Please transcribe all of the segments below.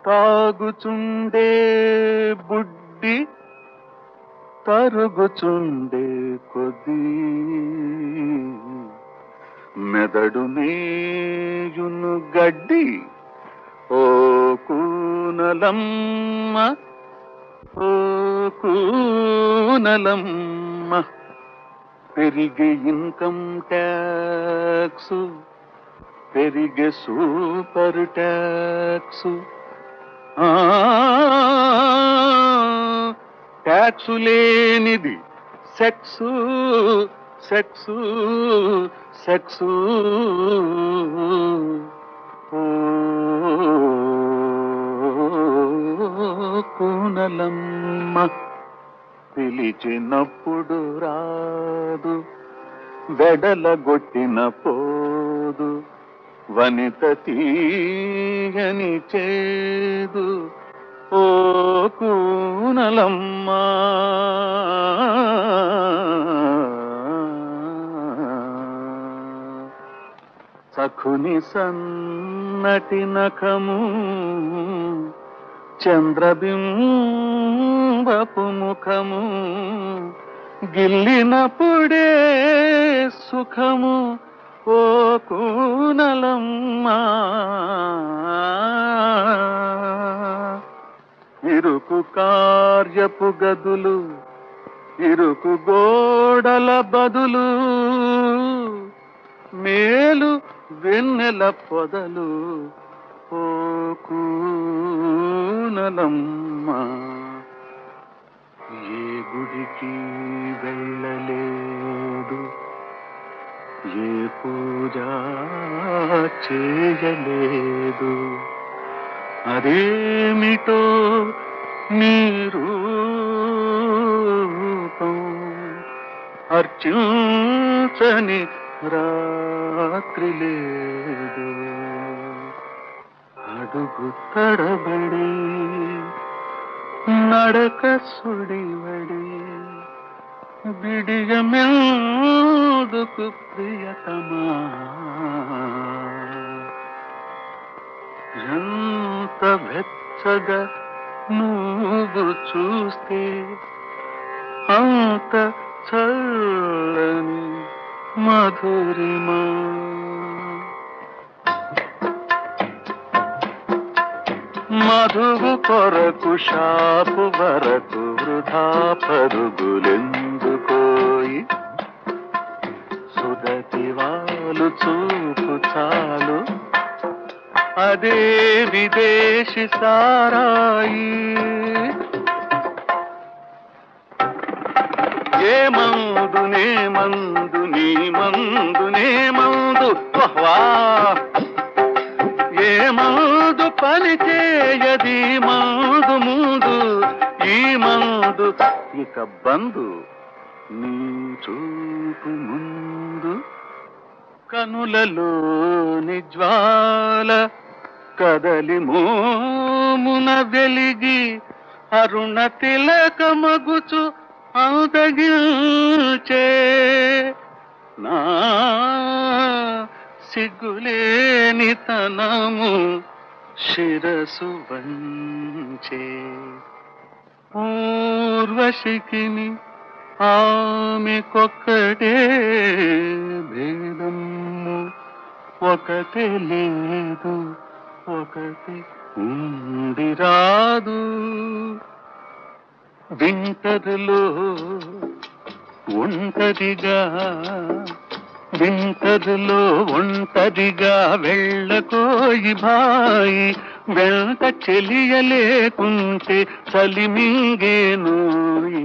తాగుచుండే బుడ్డి తరుగుచుండే కొద్దీ మెదడు నేయును గడ్డి ఓ కూనలమ్మ ఓ కూనలమ్మ పెరిగే ఇన్కమ్ ట్యాక్స్ పెరిగే సూపర్ ట్యాక్స్ ట్యాక్సు లేనిది సెక్స్ సెక్స్ సెక్స్ కూనలమ్మ పిలిచినప్పుడు రాదు వెడలగొట్టిన పోదు వనిత తీయని చేదు ఓ కూనలమ్మ సఖుని సన్నటి నఖము చంద్రబింబపు ముఖము గిల్లినప్పుడే సుఖము ఓ కూనలమ్మా ఇరుకు కార్యపు గదులు ఇరుకు గోడల బదులు మేలు వెన్నెల పొదలు ఓ కూనలమ్మా ఏ గుడికి వెళ్ళలేదు ఏ పూజ చేయలేదు అదేమిటో నీ రూపం అర్చించని రాత్రి లేదు అడుగు తడబడి నడక సుడివడి బిడియమెందుకు ప్రియతమా ఎంత వెచ్చగా నువ్వు చూస్తే అంత చల్లని మధురిమా మధువు కొరకు షాపు వరకు వృధా పరుగులెందుకోయి సుదతి వాళ్ళు చూపు చాలు అదే విదేశీ సారాయి ఏ మందు నే మందు నీ మందు నే మందు వహ్వా ఏ మందు పని చేయది మందు ముందు ఈ మందు ఇక బందు నీ చూపు ముందు కనులలోని జ్వాల కదలి మోమున వెలిగి అరుణ తిలకమగుచు అందగిల్చే నా సిగ్గులేని తనము శిరసు వంచే పూర్వశిఖిని ఆమెకొక్కటే భేదము ఒకటే లేదు ఒకటి ఉండి రాదు వింటదిలో ఒంటరిగా వింటదిలో ఒంటరిగా వెళ్ళకోయి భాయి వెంట చెలియలేకుంటే చలిమింగేనోయి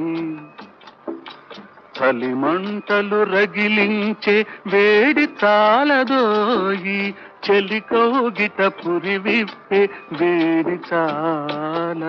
చలిమంటలు రగిలించే వేడి చాలదోయి చెలి కౌగిట పురి విప్పే వేడి చాల